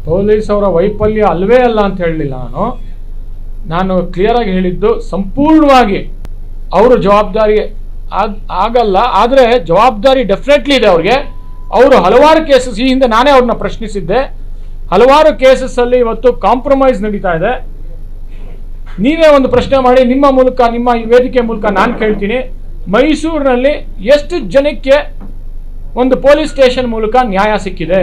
Police ಅವರ ವೈಫಲ್ಯ ಅಲ್ವೇ ಅಲ್ಲ ಅಂತ ಹೇಳಲಿಲ್ಲ ನಾನು ನಾನು ಕ್ಲಿಯರ್ ಆಗಿ ಹೇಳಿದ್ದು ಸಂಪೂರ್ಣವಾಗಿ ಅವರು ಜವಾಬ್ದಾರಿ ಆಗ್- ಆಗಲ್ಲ ಆದರೆ ಜವಾಬ್ದಾರಿ ಡೆಫಿನೆಟ್ಲಿ ಇದೆ ಅವ್ರಿಗೆ ಅವರು ಹಲವಾರು ಕೇಸಸ್ ಈ ಹಿಂದೆ ನಾನೇ ಅವ್ರನ್ನ ಪ್ರಶ್ನಿಸಿದ್ದೆ ಹಲವಾರು ಕೇಸಸ್ ಅಲ್ಲಿ ಇವತ್ತು ಕಾಂಪ್ರಮೈಸ್ ನಡೀತಾ ಇದೆ ನೀವೇ ಒಂದು ಪ್ರಶ್ನೆ ಮಾಡಿ ನಿಮ್ಮ ಮೂಲಕ ನಿಮ್ಮ ಈ ವೇದಿಕೆ ಮೂಲಕ ನಾನು ಕೇಳ್ತೀನಿ ಮೈಸೂರಿನಲ್ಲಿ ಎಷ್ಟು ಜನಕ್ಕೆ ಒಂದು ಪೊಲೀಸ್ ಸ್ಟೇಷನ್ ಮೂಲಕ ನ್ಯಾಯ ಸಿಕ್ಕಿದೆ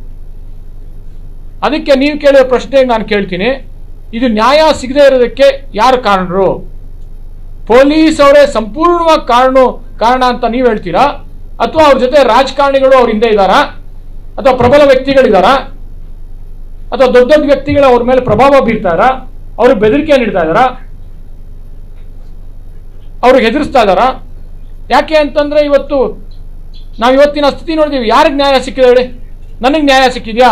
ಅದಕ್ಕೆ ನೀವು ಕೇಳುವ ಪ್ರಶ್ನೆಗೆ ನಾನು ಕೇಳ್ತೀನಿ ಇದು ನ್ಯಾಯ ಸಿಗದೆ ಇರೋದಕ್ಕೆ ಯಾರು ಕಾರಣರು ಪೊಲೀಸ್ ಅವರೇ ಸಂಪೂರ್ಣವಾಗಿ ಕಾರಣ ಕಾರಣ ಅಂತ ನೀವು ಹೇಳ್ತೀರಾ ಅಥವಾ ಅವ್ರ ಜೊತೆ ರಾಜಕಾರಣಿಗಳು ಅವ್ರ ಹಿಂದೆ ಇದ್ದಾರಾ ಅಥವಾ ಪ್ರಬಲ ವ್ಯಕ್ತಿಗಳಿದ್ದಾರಾ ಅಥವಾ ದೊಡ್ಡ ದೊಡ್ಡ ವ್ಯಕ್ತಿಗಳು ಅವ್ರ ಮೇಲೆ ಪ್ರಭಾವ ಬೀರ್ತಾರಾ ಅವ್ರಿಗೆ ಬೆದರಿಕೆ ನೀಡ್ತಾ ಇದ್ದಾರಾ ಅವ್ರಿಗೆ ಹೆದರಿಸ್ತಾ ಇದ್ದಾರಾ ಯಾಕೆ ಅಂತಂದ್ರೆ ಇವತ್ತು ನಾವು ಇವತ್ತಿನ ಸ್ಥಿತಿ ನೋಡಿದೀವಿ ಯಾರಿಗೆ ನ್ಯಾಯ ಸಿಕ್ಕಿದೆ ಹೇಳಿ ನನಗೆ ನ್ಯಾಯ ಸಿಕ್ಕಿದ್ಯಾ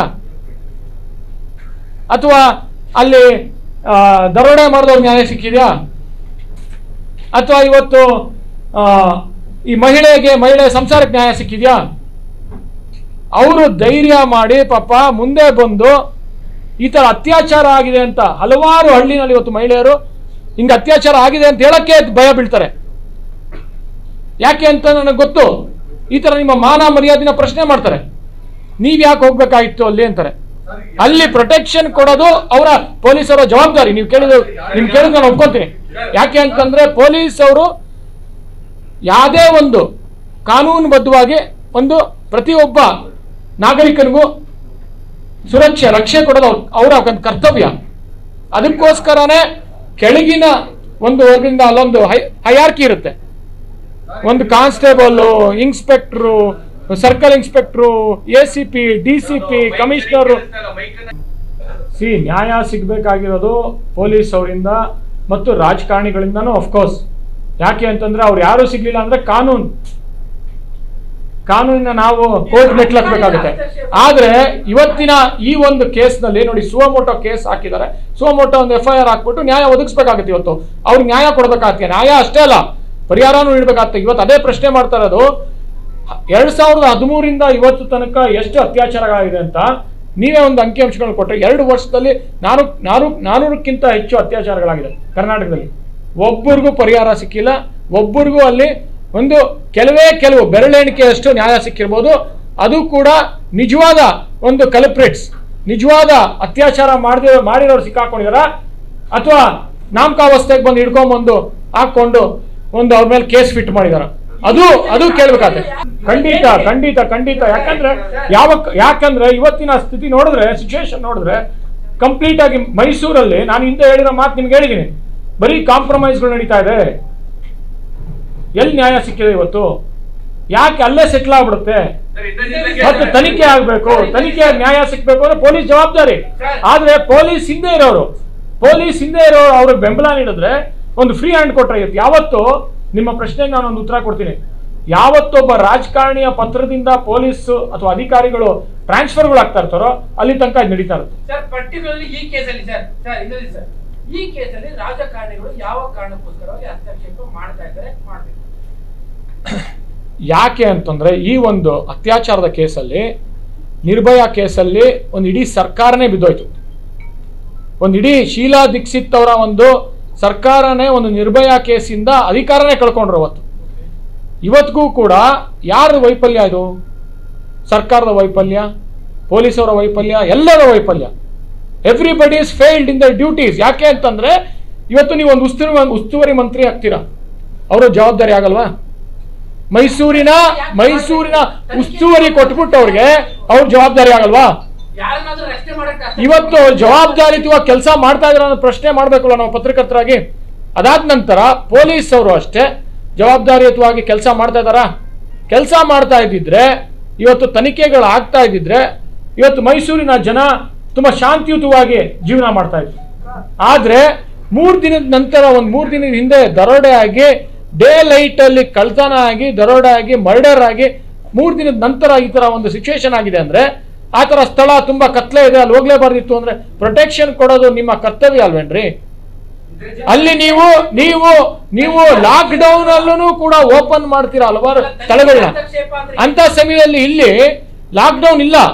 ಅಥವಾ ಅಲ್ಲಿ ಆ, ದರೋಡೆ ಮಾಡಿದವ್ರಿಗೆ ನ್ಯಾಯ ಸಿಕ್ಕಿದ್ಯಾ ಅಥವಾ ಇವತ್ತು ಆ, ಈ ಮಹಿಳೆಗೆ ಮಹಿಳೆ ಸಂಸಾರಕ್ಕೆ ನ್ಯಾಯ ಸಿಕ್ಕಿದ್ಯಾ ಅವರು ಧೈರ್ಯ ಮಾಡಿ ಪಾಪ ಮುಂದೆ ಬಂದು ಈ ತರ ಅತ್ಯಾಚಾರ ಆಗಿದೆ ಅಂತ ಹಲವಾರು ಹಳ್ಳಿನಲ್ಲಿ ಇವತ್ತು ಮಹಿಳೆಯರು ಹಿಂಗೆ ಅತ್ಯಾಚಾರ ಆಗಿದೆ ಅಂತ ಹೇಳಕ್ಕೆ ಭಯ ಬೀಳ್ತಾರೆ ಯಾಕೆ ಅಂತ ನನಗೆ ಗೊತ್ತು ಈ ತರ ನಿಮ್ಮ ಮಾನ ಮರ್ಯಾದಿನ ಪ್ರಶ್ನೆ ಮಾಡ್ತಾರೆ ನೀವ್ ಯಾಕೆ ಹೋಗ್ಬೇಕಾಗಿತ್ತು ಅಲ್ಲಿ ಅಂತಾರೆ ಅಲ್ಲಿ ಪ್ರೊಟೆಕ್ಷನ್ ಕೊಡೋದು ಅವರ ಪೊಲೀಸರ ಜವಾಬ್ದಾರಿ ನೀವು ಕೇಳಿದ ನಿಮ್ ಕೇಳಿದ್ ನಾನು ಒಪ್ಕೊಂತೀನಿ ಯಾಕೆ ಅಂತಂದ್ರೆ ಪೊಲೀಸ್ ಅವರು ಯಾವುದೇ ಒಂದು ಕಾನೂನುಬದ್ಧವಾಗಿ ಒಂದು ಪ್ರತಿಯೊಬ್ಬ ನಾಗರಿಕನಿಗೂ ಸುರಕ್ಷೆ ರಕ್ಷೆ ಕೊಡೋದು ಅವ್ರ- ಅವರ ಒಂದು ಕರ್ತವ್ಯ ಅದಕ್ಕೋಸ್ಕರನೇ ಕೆಳಗಿನ ಒಂದು ವರ್ಗದಿಂದ ಅಲ್ಲೊಂದು ಹಯಾರ್ಕಿ ಇರುತ್ತೆ ಒಂದು constable inspector circle inspector A C P D C P commissioner C ನ್ಯಾಯ ಸಿಗ್ಬೇಕಾಗಿರೋದು ಪೊಲೀಸ್ ಅವರಿಂದ ಮತ್ತು ರಾಜಕಾರಣಿಗಳಿಂದನೂ ಅಫ್ಕೋರ್ಸ್ ಯಾಕೆ ಅಂತಂದ್ರೆ ಅವ್ರು ಯಾರು ಸಿಗ್ಲಿಲ್ಲ ಅಂದ್ರೆ ಕಾನೂನು ಕಾನೂನಿನ ನಾವು ಕೋರ್ಟ್ ಮೆಟ್ಲಕ್ಬೇಕಾಗುತ್ತೆ ಆದ್ರೆ ಇವತ್ತಿನ ಈ ಒಂದು ಕೇಸ್ನಲ್ಲಿ ನೋಡಿ ಸುವಮೋಟೋ ಕೇಸ್ ಹಾಕಿದ್ದಾರೆ ಸುವಮೋಟೋ ಒಂದು ಎಫ್ ಐ ಆರ್ ಹಾಕ್ಬಿಟ್ಟು ನ್ಯಾಯ ಒದಗಿಸ್ಬೇಕಾಗತ್ತೆ ಇವತ್ತು ಅವ್ರಿಗೆ ನ್ಯಾಯ ಕೊಡ್ಬೇಕಾಗತ್ತೆ ನ್ಯಾಯ ಅಷ್ಟೇ ಅಲ್ಲ ಪರಿಹಾರನೂ ನೀಡಬೇಕಾಗತ್ತೆ ಇವತ್ತು ಅದೇ ಪ್ರಶ್ನೆ ಮಾಡ್ತಾ ಇರೋದು ಎರಡ್ ಸಾವಿರದ ಹದಿಮೂರಿಂದ ಇವತ್ತು ತನಕ ಎಷ್ಟು ಅತ್ಯಾಚಾರಗಳಾಗಿದೆ ಅಂತ ನೀವೇ ಒಂದು ಅಂಕಿಅಂಶಗಳನ್ನು ಕೊಟ್ಟರೆ ಎರಡು ವರ್ಷದಲ್ಲಿ ನಾರು ನಾರು ನಾನೂರಕ್ಕಿಂತ ಹೆಚ್ಚು ಅತ್ಯಾಚಾರಗಳಾಗಿದೆ ಕರ್ನಾಟಕದಲ್ಲಿ ಒಬ್ಬರಿಗೂ ಪರಿಹಾರ ಸಿಕ್ಕಿಲ್ಲ ಒಬ್ಬರಿಗೂ ಅಲ್ಲಿ ಒಂದು ಕೆಲವೇ ಕೆಲವು ಬೆರಳೆಣಿಕೆಯಷ್ಟು ನ್ಯಾಯ ಸಿಕ್ಕಿರ್ಬೋದು ಅದು ಕೂಡ ನಿಜವಾದ ಒಂದು ಕಲ್ಪ್ರಿಟ್ಸ್ ನಿಜವಾದ ಅತ್ಯಾಚಾರ ಮಾಡಿದ ಮಾಡಿರೋರು ಸಿಕ್ಕಾಕೊಂಡಿದಾರ ಅಥವಾ ನಾಮಕಾವಸ್ಥೆಗೆ ಬಂದು ಹಿಡ್ಕೊಂಡ್ಬಂದು ಹಾಕೊಂಡು ಒಂದು ಅವ್ರ ಮೇಲೆ ಕೇಸ್ ಫಿಟ್ ಮಾಡಿದಾರ ಅದು ಅದು ಕೇಳ್ಬೇಕಾದ್ರೆ ಖಂಡಿತ ಖಂಡಿತ ಖಂಡಿತ ಯಾಕಂದ್ರೆ ಯಾವ ಯಾಕಂದ್ರೆ ಇವತ್ತಿನ ಸ್ಥಿತಿ ನೋಡಿದ್ರೆ ಸಿಚುವೇಶನ್ ನೋಡಿದ್ರೆ ಕಂಪ್ಲೀಟ್ ಆಗಿ ಮೈಸೂರಲ್ಲಿ ನಾನು ಹಿಂದೆ ಹೇಳಿರೋ ಮಾತು ನಿಮ್ಗೆ ಹೇಳಿದ್ದೀನಿ ಬರೀ ಕಾಂಪ್ರಮೈಸ್ಗಳು ನಡೀತಾ ಇದೆ ಎಲ್ಲಿ ನ್ಯಾಯ ಸಿಕ್ಕಿದೆ ಇವತ್ತು ಯಾಕೆ ಅಲ್ಲೇ ಸೆಟ್ಲ್ ಆಗ್ಬಿಡುತ್ತೆ ಮತ್ತೆ ತನಿಖೆ ಆಗ್ಬೇಕು ತನಿಖೆ ನ್ಯಾಯ ಸಿಕ್ಬೇಕು ಅಂದ್ರೆ ಪೊಲೀಸ್ ಜವಾಬ್ದಾರಿ ಆದ್ರೆ ಪೊಲೀಸ್ ಹಿಂದೆ ಇರೋರು ಪೊಲೀಸ್ ಹಿಂದೆ ಇರೋರು ಅವ್ರಿಗೆ ಬೆಂಬಲ ನೀಡಿದ್ರೆ ಒಂದು ಫ್ರೀ ಹ್ಯಾಂಡ್ ಕೊಟ್ರೆ ಇವತ್ತು ಯಾವತ್ತು ನಿಮ್ಮ ಪ್ರಶ್ನೆಗೆ ನಾನು ಒಂದು ಉತ್ತರ ಕೊಡ್ತೀನಿ ಯಾವತ್ತೊಬ್ಬ ರಾಜಕಾರಣಿಯ ಪತ್ರದಿಂದ ಪೊಲೀಸ್ ಅಥವಾ ಅಧಿಕಾರಿಗಳು ಟ್ರಾನ್ಸ್ಫರ್ಗಳು ಆಗ್ತಾ ಇರ್ತಾರೋ ಅಲ್ಲಿ ತನಕ ಇದು ನಡೀತಾ ಇರುತ್ತೆ ಸರ್ ಪರ್ಟಿಕ್ಯುಲರ್ಲಿ ಈ ಕೇಸಲ್ಲಿ ಸರ್ ಸರ್ ಇದರಲ್ಲಿ ಸರ್ ಈ ಕೇಸಲ್ಲಿ ರಾಜಕಾರಣಿಗಳು ಯಾವ ಕಾರಣಕ್ಕೋಸ್ಕರವಾಗಿ ಹಸ್ತಕ್ಷೇಪ ಮಾಡ್ತಾ ಇದ್ದಾರೆ ಮಾಡ್ಬೇಕು ಯಾಕೆ ಅಂತಂದ್ರೆ ಈ ಒಂದು ಅತ್ಯಾಚಾರದ ಕೇಸಲ್ಲಿ ನಿರ್ಭಯ ಕೇಸಲ್ಲಿ ಒಂದು ಇಡೀ ಸರ್ಕಾರನೇ ಬಿದ್ದೋಯ್ತು ಒಂದು ಇಡೀ ಶೀಲಾ ದೀಕ್ಷಿತ್ ಅವರ ಒಂದು ಸರ್ಕಾರನೇ ಒಂದು ನಿರ್ಭಯ ಕೇಸಿಂದ ಅಧಿಕಾರನೇ ಕಳ್ಕೊಂಡ್ರು ಅವತ್ತು ಇವತ್ತಿಗೂ ಕೂಡ ಯಾರ ವೈಫಲ್ಯ ಇದು ಸರ್ಕಾರದ ವೈಫಲ್ಯ ಪೊಲೀಸವರ ವೈಫಲ್ಯ ಎಲ್ಲರ ವೈಫಲ್ಯ everybody is failed in the duties ಯಾಕೆ ಅಂತಂದ್ರೆ ಇವತ್ತು ನೀವು ಒಂದು ಉಸ್ತುವಾರಿ ಉಸ್ತುವಾರಿ ಮಂತ್ರಿ ಆಗ್ತೀರಾ ಅವರು ಜವಾಬ್ದಾರಿ ಆಗಲ್ವಾ ಮೈಸೂರಿನ ಮೈಸೂರಿನ ಉಸ್ತುವಾರಿ ಕೊಟ್ಬಿಟ್ಟು ಅವ್ರಿಗೆ ಅವ್ರ ಜವಾಬ್ದಾರಿ ಆಗಲ್ವಾ ಯಾರನ್ನಾದ್ರೂ ರಕ್ಷಣೆ ಮಾಡಕ್ಕೆ ಇವತ್ತು ಜವಾಬ್ದಾರಿಯುತವಾಗಿ ಕೆಲಸ ಮಾಡ್ತಾ ಇದ್ರ ಅನ್ನೋ ಪ್ರಶ್ನೆ ಮಾಡ್ಬೇಕಲ್ಲ ನಾವು ಪತ್ರಕರ್ತರಾಗಿ ಅದಾದ ನಂತರ ಪೊಲೀಸ್ ಅವರು ಅಷ್ಟೇ ಜವಾಬ್ದಾರಿಯುತವಾಗಿ ಕೆಲಸ ಮಾಡ್ತಾ ಇದಾರಾ ಕೆಲಸ ಮಾಡ್ತಾ ಇದ್ದಿದ್ರೆ ಇವತ್ತು ತನಿಖೆಗಳು ಆಗ್ತಾ ಇದ್ದಿದ್ರೆ ಇವತ್ತು ಮೈಸೂರಿನ ಜನ ತುಂಬಾ ಶಾಂತಿಯುತವಾಗಿ ಜೀವನ ಮಾಡ್ತಾ ಇದ್ರು ಆದ್ರೆ ಮೂರ್ ದಿನದ ನಂತರ ಒಂದ್ ಮೂರ್ ದಿನದ ಹಿಂದೆ ದರೋಡೆ ಆಗಿ ಡೇ ಲೈಟ್ ಅಲ್ಲಿ ಕಳ್ತನ ಆಗಿ ದರೋಡೆ ಆಗಿ ಮರ್ಡರ್ ಆಗಿ ಮೂರ್ ದಿನದ ನಂತರ ಈ ತರ ಒಂದು ಸಿಚುವೇಶನ್ ಆಗಿದೆ ಅಂದ್ರೆ ಆ ತರ ಸ್ಥಳ ತುಂಬಾ ಕತ್ಲೆ ಇದೆ ಅಲ್ಲಿ ಹೋಗ್ಲೇಬಾರ್ದಿತ್ತು ಅಂದ್ರೆ ಪ್ರೊಟೆಕ್ಷನ್ ಕೊಡೋದು ನಿಮ್ಮ ಕರ್ತವ್ಯ ಅಲ್ವೇನ್ರಿ ಅಲ್ಲಿ ನೀವು ನೀವು ನೀವು ಲಾಕ್ ಡೌನ್ ಅಲ್ಲೂ ಕೂಡ ಓಪನ್ ಮಾಡ್ತೀರಾ ಹಲವಾರು ಸ್ಥಳಗಳನ್ನ ಹಸ್ತಕ್ಷೇಪ ಅಂದ್ರೆ ಅಂತ ಸಮಯದಲ್ಲಿ ಇಲ್ಲಿ ಲಾಕ್ ಡೌನ್ ಇಲ್ಲ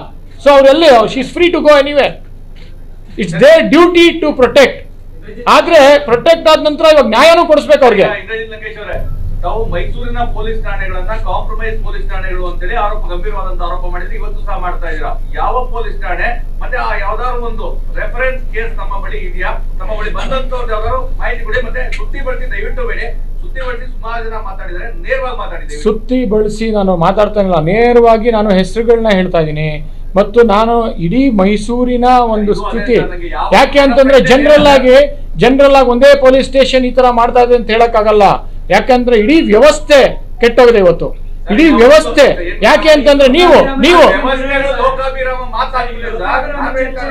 ಸೊ ಅವರೆಲ್ಲಿ she is free to go anyway it's their duty to protect ಆದ್ರೆ ಪ್ರೊಟೆಕ್ಟ್ ಆದ ನಂತರ ಇವಾಗ ನ್ಯಾಯನೂ ಕೊಡಿಸ್ಬೇಕು ಅವ್ರಿಗೆ ಇಂದ್ರಜಿತ್ ಲಂಕೇಶ್ ಅವರೇ ತಾವು ಮೈಸೂರಿನ ಪೊಲೀಸ್ ಠಾಣೆಗಳನ್ನ ಕಾಂಪ್ರಮೈಸ್ ಪೊಲೀಸ್ ಠಾಣೆಗಳು ಅಂತೇಳಿ ಆರೋಪ ಗಂಭೀರವಾದಂತ ಆರೋಪ ಮಾಡಿದ್ರೆ ಇವತ್ತು ಸಹ ಮಾಡ್ತಾ ಇದ್ದೀರಾ ಯಾವ ಪೊಲೀಸ್ ಠಾಣೆ ಮತ್ತೆ ಆ ಯಾವ್ದಾದ್ರು ಒಂದು ರೆಫರೆನ್ಸ್ ಕೇಸ್ ನಮ್ಮ ಬಳಿ ಇದೆಯಾ ನಮ್ಮ ಬಳಿ ಬಂದಂತವ್ರದ್ದು ಯಾವ್ದಾದ್ರು ಮಾಹಿತಿ ಕೊಡಿ ಮತ್ತೆ ಸುದ್ದಿ ಬಳಸಿ ದಯವಿಟ್ಟು ಬೇಡಿ ಸುದ್ದಿ ಬಳಸಿ ಸುಮಾರು ಜನ ಮಾತಾಡಿದ್ದಾರೆ ನೇರವಾಗಿ ಮಾತಾಡಿದ್ದೀವಿ ಸುತ್ತಿ ಬಳಸಿ ನಾನು ಮಾತಾಡ್ತಾ ಇಲ್ಲ ನೇರವಾಗಿ ನಾನು ಹೆಸರುಗಳನ್ನ ಹೇಳ್ತಾ ಇದ್ದೀನಿ ಮತ್ತು ನಾನು ಇಡೀ ಮೈಸೂರಿನ ಒಂದು ಸ್ಥಿತಿ ಯಾಕೆ ಅಂತಂದ್ರೆ ಜನರಲ್ ಆಗಿ ಜನರಲ್ ಆಗಿ ಒಂದೇ ಪೊಲೀಸ್ ಸ್ಟೇಷನ್ ಈ ತರ ಮಾಡ್ತಾ ಇದೆ ಅಂತ ಹೇಳಕ್ಕಾಗಲ್ಲ ಯಾಕಂದ್ರೆ ಇಡೀ ವ್ಯವಸ್ಥೆ ಕೆಟ್ಟೋಗಿದೆ ಇವತ್ತು ಇಡೀ ವ್ಯವಸ್ಥೆ ಯಾಕೆ ಅಂತಂದ್ರೆ ನೀವು ನೀವು ವ್ಯವಸ್ಥೆಗಳು ಲೋಕಾಭಿರಾಮ ಮಾತಾಡಿಲ್ಲ ಸರ್ ನಾವ್ ಹೇಳ್ತಾ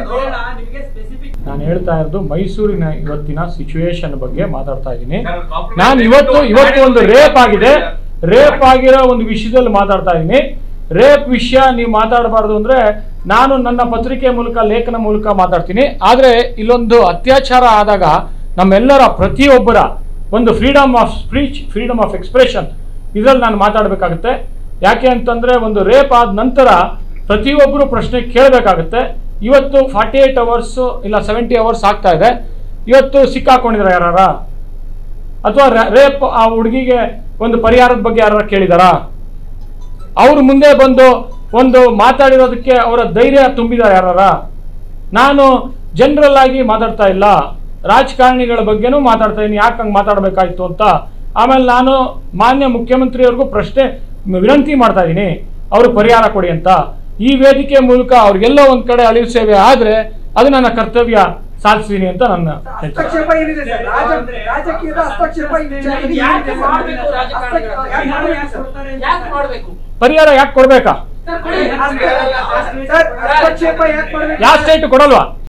ಇರೋದು ನಾನು ಹೇಳ್ತಾ ಇರೋದು ಮೈಸೂರಿನ ಇವತ್ತಿನ ಸಿಚುವೇಶನ್ ಬಗ್ಗೆ ಮಾತಾಡ್ತಾ ಇದ್ದೀನಿ ಸರ್, compromise ನಾನು ಇವತ್ತು ದಯವಿಟ್ಟು ಇವತ್ತು ಒಂದು ಮಾಡಿ ರೇಪ್ ಮಾಡಿ ಆಗಿದೆ ಸರ್. ರೇಪ್ ಆಗಿರೋ ಒಂದು ವಿಷಯದಲ್ಲಿ ಮಾತಾಡ್ತಾ ಇದ್ದೀನಿ ರೇಪ್ ವಿಷಯ ನೀವು ಮಾತಾಡಬಾರ್ದು ಅಂದ್ರೆ ನಾನು ನನ್ನ ಪತ್ರಿಕೆ ಮೂಲಕ ಲೇಖನ ಮೂಲಕ ಮಾತಾಡ್ತೀನಿ ಆದ್ರೆ ಇಲ್ಲೊಂದು ಅತ್ಯಾಚಾರ ಆದಾಗ ನಮ್ಮೆಲ್ಲರ ಪ್ರತಿಯೊಬ್ಬರ ಒಂದು freedom of speech freedom of expression ಇದ್ರಲ್ಲಿ ನಾನು ಮಾತಾಡಬೇಕಾಗುತ್ತೆ ಯಾಕೆ ಅಂತಂದ್ರೆ ಒಂದು ರೇಪ್ ಆದ ನಂತರ ಪ್ರತಿಯೊಬ್ಬರು ಪ್ರಶ್ನೆ ಕೇಳಬೇಕಾಗುತ್ತೆ ಇವತ್ತು ಫಾರ್ಟಿ ಏಟ್ ಅವರ್ಸ್ ಇಲ್ಲ ಸೆವೆಂಟಿ ಅವರ್ಸ್ ಆಗ್ತಾ ಇದೆ ಇವತ್ತು ಸಿಕ್ಕಾಕೊಂಡಿದ್ರ ಯಾರ ಅಥವಾ ರೇಪ್ ಆ ಹುಡುಗಿಗೆ ಒಂದು ಪರಿಹಾರದ ಬಗ್ಗೆ ಯಾರು ಕೇಳಿದಾರಾ ಅವ್ರು ಮುಂದೆ ಬಂದು ಒಂದು ಮಾತಾಡಿರೋದಕ್ಕೆ ಅವರ ಧೈರ್ಯ ತುಂಬಿದಾರ ಯಾರ ನಾನು ಜನರಲ್ ಆಗಿ ಮಾತಾಡ್ತಾ ಇಲ್ಲ ರಾಜಕಾರಣಿಗಳ ಬಗ್ಗೆನೂ ಮಾತಾಡ್ತಾ ಇದ್ದೀನಿ ಯಾಕೆ ಹಂಗೆ ಮಾತಾಡಬೇಕಾಯ್ತು ಅಂತ ಆಮೇಲೆ ನಾನು ಮಾನ್ಯ ಮುಖ್ಯಮಂತ್ರಿಯವ್ರಿಗೂ ಪ್ರಶ್ನೆ ವಿನಂತಿ ಮಾಡ್ತಾ ಇದ್ದೀನಿ ಅವ್ರಿಗೆ ಪರಿಹಾರ ಕೊಡಿ ಅಂತ ಈ ವೇದಿಕೆ ಮೂಲಕ ಅವ್ರಿಗೆಲ್ಲ ಒಂದ್ ಕಡೆ ಅಳಿವು ಸೇವೆ ಆದ್ರೆ ಅದು ನನ್ನ ಕರ್ತವ್ಯ ಸಾಧಿಸ್ತೀನಿ ಅಂತ ನನ್ನ ಹೇಳ್ತೀನಿ. ಹಸ್ತಕ್ಷೇಪ ಏನಿದೆ ಸರ್ ರಾಜ ರಾಜಕೀಯದ ಹಸ್ತಕ್ಷೇಪ ಈ ವಿಚಾರದಲ್ಲಿ ಯಾಕೆ ಏನಿದೆ ಸರ್? ಮಾಡ್ಬೇಕು ರಾಜಕಾರಣಿಗಳು? ಯಾಕೆ ಮಾಡ್ಬೇಕು ಸರ್? ಯಾಕೆ ಮಾಡ್ಬೇಕು ಪರಿಹಾರ ಯಾಕೆ ಕೊಡ್ಬೇಕಾ ಸರ್ ಕೊಡಿ ಸರ್ ಹಸ್ತಕ್ಷೇಪ ಯಾಕೆ ಮಾಡ್ಬೇಕು ಯಾವ ಸ್ಟೇಟ್ ಕೊಡಲ್ವಾ